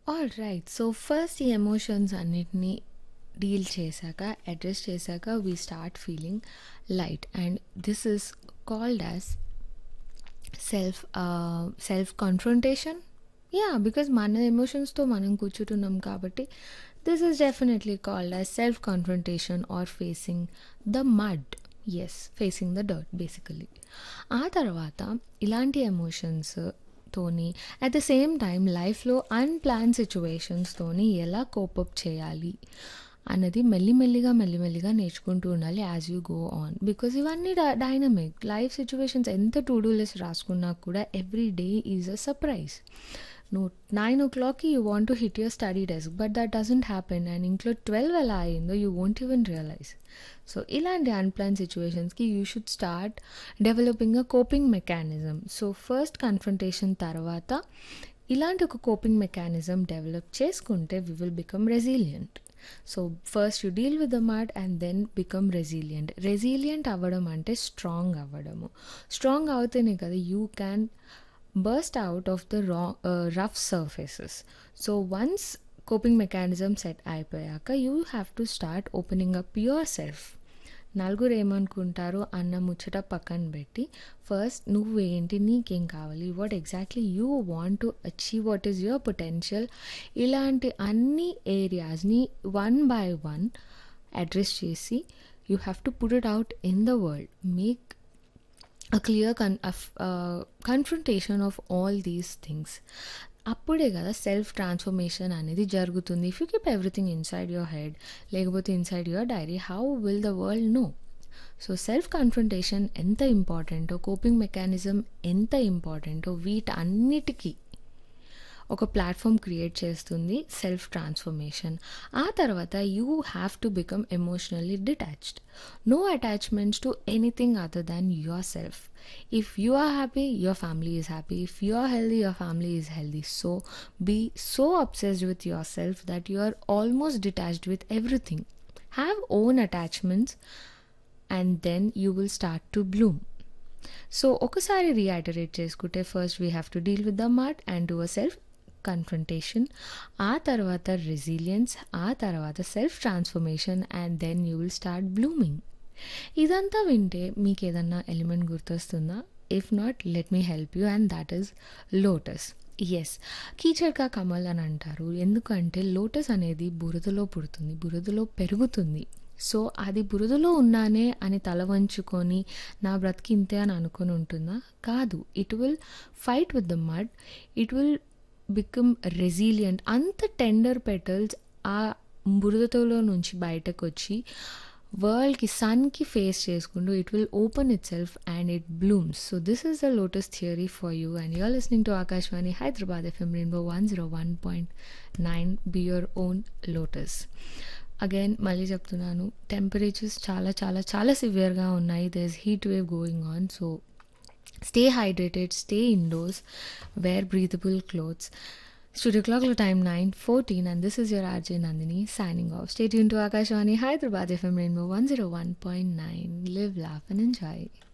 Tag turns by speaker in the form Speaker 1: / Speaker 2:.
Speaker 1: All right so first ఈ emotions అన్నిటినీ deal చేశాక అడ్రస్ చేశాక we start feeling light and this is called as self self confrontation yeah because మన ఎమోషన్స్తో మనం కూర్చుంటున్నాం కాబట్టి this is definitely called as self confrontation or facing the mud as facing the dirt basically ఆ తర్వాత ఇలాంటి emotions తోని at the same time లైఫ్లో అన్ప్లాన్ సిచ్యువేషన్స్తోని ఎలా కోపప్ చేయాలి అన్నది మెల్లిమెల్లిగా మెల్లిమెల్లిగా నేర్చుకుంటూ ఉండాలి as you go on because ఇవన్నీ డైనమిక్ లైఫ్ సిచ్యువేషన్స్ ఎంత టు డూ లిస్ట్ రాసుకున్నా కూడా every day is a surprise నువ్వు నైన్ ఓ క్లాక్కి you want to hit your study desk but that doesn't happen and ఇంట్లో ట్వెల్వ్ ఎలా అయిందో you won't even realise so ఇలాంటి అన్ప్లాన్ సిచ్యువేషన్స్కి you should start developing a coping mechanism so first confrontation తర్వాత ఇలాంటి ఒక కోపింగ్ మెకానిజం డెవలప్ చేసుకుంటే we will become resilient so first you deal with the mat and then become resilient resilient అవ్వడం అంటే strong అవ్వడము strong అవుతేనే కదా you can burst out of the raw, uh, rough surfaces. So once coping mechanism set అయిపోయాక you have to start opening up yourself నలుగురు ఏమనుకుంటారో అన్న ముచ్చట పక్కన పెట్టి ఫస్ట్ నువ్వేంటి నీకేం కావాలి what exactly you want to achieve what is your potential ఇలాంటి అన్ని ఏరియాస్ని వన్ బై వన్ అడ్రస్ చేసి you have to put it out in the world make a clear con- of, uh, confrontation of all these things అప్పుడే కదా self transformation అనేది జరుగుతుంది if you keep everything inside your head లేకపోతే inside your diary how will the world know so self confrontation ఎంత ఇంపార్టెంటో coping mechanism ఎంత ఇంపార్టెంటో వీటన్నిటికీ ఒక ప్లాట్ఫామ్ క్రియేట్ చేస్తుంది సెల్ఫ్ ట్రాన్స్ఫర్మేషన్ ఆ తర్వాత you have to become emotionally detached no attachments to anything other than yourself if you are happy your family is happy if you are healthy your family is healthy so be so obsessed with yourself that you are almost detached with everything have own attachments and then you will start to bloom so ఒకసారి reiterate చేసుకుంటే first we have to deal with the mud and to a self confrontation ఆ తర్వాత resilience ఆ తర్వాత self transformation and then you will start blooming ఇదంతా వింటే మీకు ఏదన్నా ఎలిమెంట్ గుర్తొస్తుందా if not let me help you and that is lotus as కీచడ్కా Kamal అని అంటారు ఎందుకంటే లోటస్ అనేది బురదలో పుడుతుంది బురదలో పెరుగుతుంది సో అది బురదలో ఉన్నానే అని తల వంచుకొని నా బ్రతికి ఇంతే అని అనుకుని ఉంటుందా కాదు it will fight with the mud it will become resilient అంత టెండర్ పెటల్స్ ఆ బురదతోలో నుంచి బయటకు వచ్చి వరల్డ్కి సన్కి ఫేస్ చేసుకుంటూ it will open itself and it blooms so this is the lotus theory for you and you're listening to Akashvani Hyderabad FM rainbow one zero one point nine be your own lotus again మళ్ళీ చెప్తున్నాను temperatures చాలా చాలా చాలా సివియర్గా ఉన్నాయి there is heat wave going on so stay hydrated stay indoors wear breathable clothes Studio clock time 9.14 and this is your RJ Nandini signing off. Stay tuned to Akashwani Hyderabad FM Rainbow 101.9. Live, laugh and enjoy.